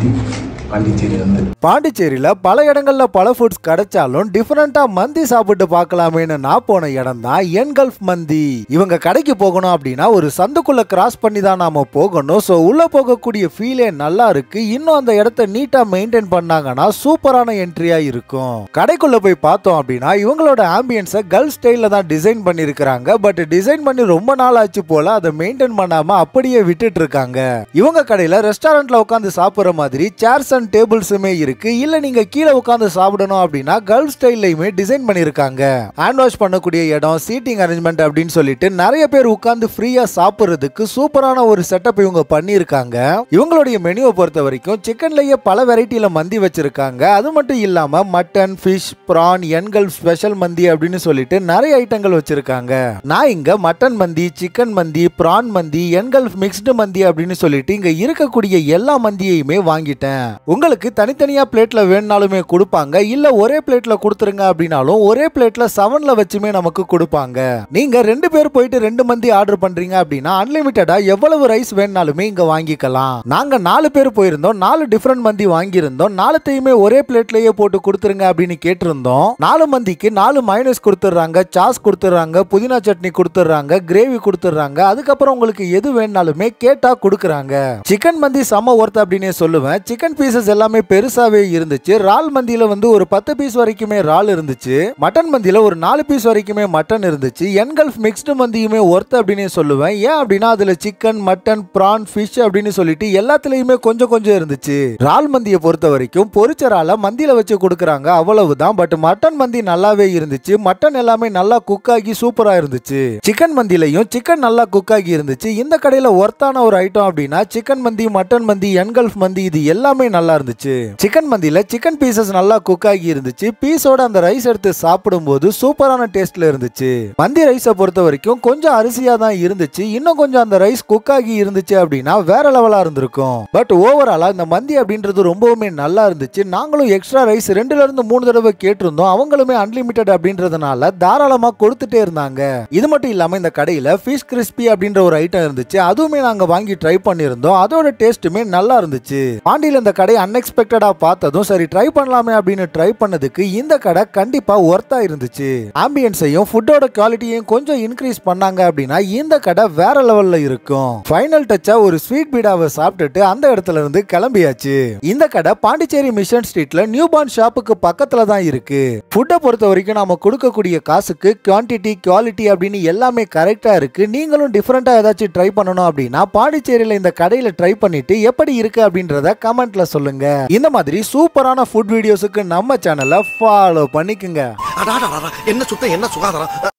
சுற்றி பாண்டிச்சேரி வந்து பாண்டிச்சேரியில பல இடங்கள்ல பல ஃபுட்ஸ் கிடைச்சாலும் டிஃபரெண்டா மந்தி சாப்பிட்டு பார்க்கலாமேன்னு நான் போன இடம் தான் என் கல்ஃப் மந்தி இவங்க கடைக்கு போகணும் அப்படின்னா ஒரு சந்துக்குள்ள கிராஸ் பண்ணி தான் நாம போகணும் ஸோ உள்ள போகக்கூடிய ஃபீலே நல்லா இருக்கு இன்னும் அந்த இடத்த நீட்டா மெயின்டைன் பண்ணாங்கன்னா சூப்பரான என்ட்ரியா இருக்கும் கடைக்குள்ள போய் பார்த்தோம் அப்படின்னா இவங்களோட ஆம்பியன்ஸை கல்ஃப் ஸ்டைல்ல தான் டிசைன் பண்ணியிருக்கிறாங்க பட் டிசைன் பண்ணி ரொம்ப நாள் ஆச்சு போல அதை மெயின்டைன் பண்ணாம அப்படியே விட்டுட்டு இருக்காங்க இவங்க கடையில ரெஸ்டாரண்ட்ல உட்காந்து சாப்பிடுற மாதிரி சேர்ஸ் அண்ட் டேபிள்ஸுமே இருக்கு இல்ல நீங்க கீழே உட்காந்து சாப்பிடணும் அப்படின்னா கல்ஃப் ஸ்டைல்லையுமே டிசைன் பண்ணிருக்காங்க ஹேண்ட் வாஷ் பண்ணக்கூடிய இடம் சீட்டிங் அரேஞ்ச்மெண்ட் அப்படின்னு சொல்லிட்டு நிறைய பேர் உட்காந்து ஃப்ரீயா சாப்பிடுறதுக்கு சூப்பரான ஒரு செட்டப் இவங்க பண்ணியிருக்காங்க இவங்களுடைய மெனுவை பொறுத்த வரைக்கும் சிக்கன்லயே பல வெரைட்டில மந்தி வச்சிருக்காங்க அது மட்டும் இல்லாம மட்டன் ஃபிஷ் ப்ரான் எண்கள் ஸ்பெஷல் மந்தி அப்படின்னு சொல்லிட்டு நிறைய ஐட்டங்கள் வச்சிருக்காங்க நான் இங்க மட்டன் மந்தி சிக்கன் மந்தி ப்ரான் மந்தி எண்கள் மிக்ஸ்டு மந்தி அப்படின்னு சொல்லிட்டு இங்க இருக்கக்கூடிய எல்லா மந்தியையுமே வாங்கிட்டேன் உங்களுக்கு தனித்தனியா பிளேட்ல வேணுனாலுமே கொடுப்பாங்க இல்ல ஒரே பிளேட்ல கொடுத்துருங்க அப்படின்னாலும் ஒரே பிளேட்ல செவன்ல வச்சுமே நமக்கு கொடுப்பாங்க நீங்க ரெண்டு பேர் போயிட்டு ரெண்டு மந்தி ஆர்டர் பண்றீங்க அப்படின்னா அன்லிமிட்டடா எவ்வளவு ரைஸ் வேணுனாலுமே இங்க வாங்கிக்கலாம் நாங்க நாலு பேர் போயிருந்தோம் நாலு டிஃப்ரெண்ட் மந்தி வாங்கியிருந்தோம் நாலுத்தையுமே ஒரே பிளேட்லயே போட்டு கொடுத்துருங்க அப்படின்னு கேட்டிருந்தோம் நாலு மந்திக்கு நாலு மைனஸ் கொடுத்துட்றாங்க சாஸ் கொடுத்துட்றாங்க புதினா சட்னி கொடுத்துட்றாங்க கிரேவி கொடுத்துட்றாங்க அதுக்கப்புறம் உங்களுக்கு எது வேணுனாலுமே கேட்டா கொடுக்குறாங்க சிக்கன் மந்தி செம்ம ஒர்த் அப்படின்னே சொல்லுவேன் சிக்கன் பீசஸ் எல்லாமே பெருசாவே இருந்துச்சு ரால் மந்தியில வந்து ஒரு பத்து பீஸ் வரைக்குமே ரால் இருந்துச்சு மட்டன் மந்தியில ஒரு நாலு பீஸ் வரைக்குமே மட்டன் இருந்துச்சு என்கல்ஃப் மிக்ஸ்டு மந்தியுமே ஒர்த் அப்படின்னே சொல்லுவேன் ஏன் அப்படின்னா அதுல சிக்கன் மட்டன் பிரான் ஃபிஷ் அப்படின்னு சொல்லிட்டு எல்லாத்துலயுமே கொஞ்சம் கொஞ்சம் இருந்துச்சு ரால் மந்தியை பொறுத்த வரைக்கும் பொரிச்ச ராலை மந்தியில வச்சு கொடுக்குறாங்க அவ்வளவுதான் பட் மட்டன் மந்தி நல்லாவே இருந்துச்சு மட்டன் எல்லாமே நல்லா குக் ஆகி சூப்பரா இருந்துச்சு சிக்கன் மந்திலையும் சிக்கன் நல்லா குக் ஆகி இருந்துச்சு இந்த கடையில ஒர்த்தான ஒரு ஐட்டம் அப்படின்னா சிக்கன் மந்தி மட்டன் மந்தி என்கல்ஃப் மந்தி இது எல்லாமே நல்லா இருந்துச்சு சிக்கன் மந்தியில சிக்கன் பீசஸ் நல்லா குக் ஆகி இருந்துச்சு பீஸோட அந்த ரைஸ் எடுத்து சாப்பிடும்போது சூப்பரான டேஸ்ட்ல இருந்துச்சு மந்தி ரைஸை பொறுத்த வரைக்கும் கொஞ்சம் அரிசியா தான் இருந்துச்சு இன்னும் கொஞ்சம் அந்த ரைஸ் குக் ஆகி இருந்துச்சு அப்படின்னா வேற லெவலா இருந்திருக்கும் பட் ஓவராலா இந்த மந்தி அப்படின்றது ரொம்பவுமே நல்லா இருந்துச்சு நாங்களும் எக்ஸ்ட்ரா ரைஸ் ரெண்டுல இருந்து மூணு தடவை கேட்டிருந்தோம் அவங்களுமே அன்லிமிட்டெட் அப்படின்றதுனால தாராளமா கொடுத்துட்டே இருந்தாங்க இது மட்டும் இல்லாம இந்த கடையில ஃபிஷ் கிறிஸ்பி அப்படின்ற ஒரு ஐட்டம் இருந்துச்சு அதுவுமே நாங்க வாங்கி ட்ரை பண்ணியிருந்தோம் அதோட டேஸ்ட்டுமே நல்லா இருந்துச்சு பாண்டியில இந்த கடை அன்எக்ஸ்பெக்டடா பார்த்ததும் சரி ட்ரை பண்ணலாமே அப்படின்னு ட்ரை பண்ணதுக்கு இந்த கடை கண்டிப்பா ஒர்த்தா இருந்துச்சு ஆம்பியன்ஸையும் ஃபுட்டோட குவாலிட்டியையும் கொஞ்சம் இன்க்ரீஸ் பண்ணாங்க அப்படின்னா இந்த கடை வேற லெவல்ல இருக்கும் ஃபைனல் டச்சா ஒரு ஸ்வீட் பீடாவை சாப்பிட்டுட்டு அந்த இடத்துல இருந்து கிளம்பியாச்சு இந்த கடை பாண்டிச்சேரி மிஷன் ஸ்ட்ரீட்ல நியூ பார்ன் ஷாப்புக்கு பக்கத்துல தான் இருக்கு ஃபுட்டை பொறுத்த வரைக்கும் நாம கொடுக்கக்கூடிய காசுக்கு குவான்டிட்டி குவாலிட்டி அப்படின்னு எல்லாமே கரெக்டா இருக்கு நீங்களும் டிஃப்ரெண்டா ஏதாச்சும் ட்ரை பண்ணணும் அப்படின்னா பாண்டிச்சேரியில இந்த கடையில ட்ரை பண்ணிட்டு எப்படி இருக்கு அப்படின்றத கமெண்ட்ல சொல்லுங்க இந்த மாதிரி சூப்பரான ஃபுட் வீடியோஸுக்கு நம்ம சேனலை ஃபாலோ பண்ணிக்கங்க அடாடா என்ன சுத்தம் என்ன சுகாதாரம்